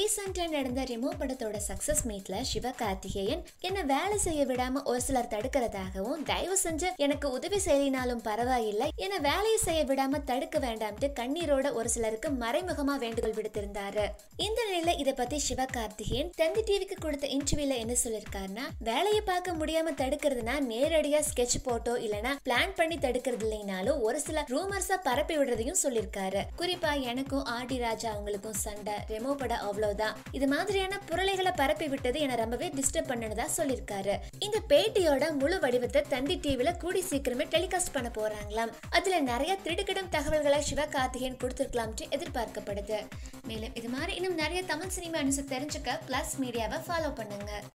ரீசெண்டா நடந்த ரிமோ படத்தோட சக்சஸ் மீட்ல சிவகார்த்திகேயன் என்ன வேலை செய்ய விடாம ஒரு சிலர் தடுக்கிறதாகவும் தயவு செஞ்சு எனக்கு உதவி செய்யினாலும் பரவாயில்லை என்ன வேலையை செய்ய விடாம தடுக்க வேண்டாம்ட்டு கண்ணீரோட ஒரு சிலருக்கு மறைமுகமா வேண்டுகோள் விடுத்திருந்தாரு இந்த நிலையில இத பத்தி சிவகார்த்திகேயன் தந்தி டிவிக்கு கொடுத்த இன்டர்வியூல என்ன சொல்லிருக்காருன்னா வேலையை பார்க்க முடியாம தடுக்கிறதுனா நேரடியா ஸ்கெட்ச் போட்டோ இல்லனா பிளான் பண்ணி தடுக்கிறது இல்லைனாலும் ஒரு சில ரூமர்ஸா பரப்பி விடுறதையும் சொல்லிருக்காரு குறிப்பா எனக்கும் ஆடி ராஜா அவங்களுக்கும் சண்டை ரெமோ படம் அவ்வளவுதான் இது மாதிரியான புரளைகளை பரப்பி விட்டது என ரொம்பவே டிஸ்டர்ப் பண்ணனதா சொல்லிருக்காரு இந்த பேட்டியோட முழு வடிவத்தை தந்தி டிவில கூடி சீக்கிரமே டெலிகாஸ்ட் பண்ண போறாங்களாம் அதுல நிறைய திடுக்கிடும் தகவல்களை சிவகார்த்திகேயன் கொடுத்திருக்கலாம்னு எதிர்பார்க்கப்படுது மேலும் இது மாதிரி இன்னும் நிறைய தமிழ் சினிமா நியூஸ் தெரிஞ்சுக்க பிளஸ் மீடியாவை ஃபாலோ பண்ணுங்க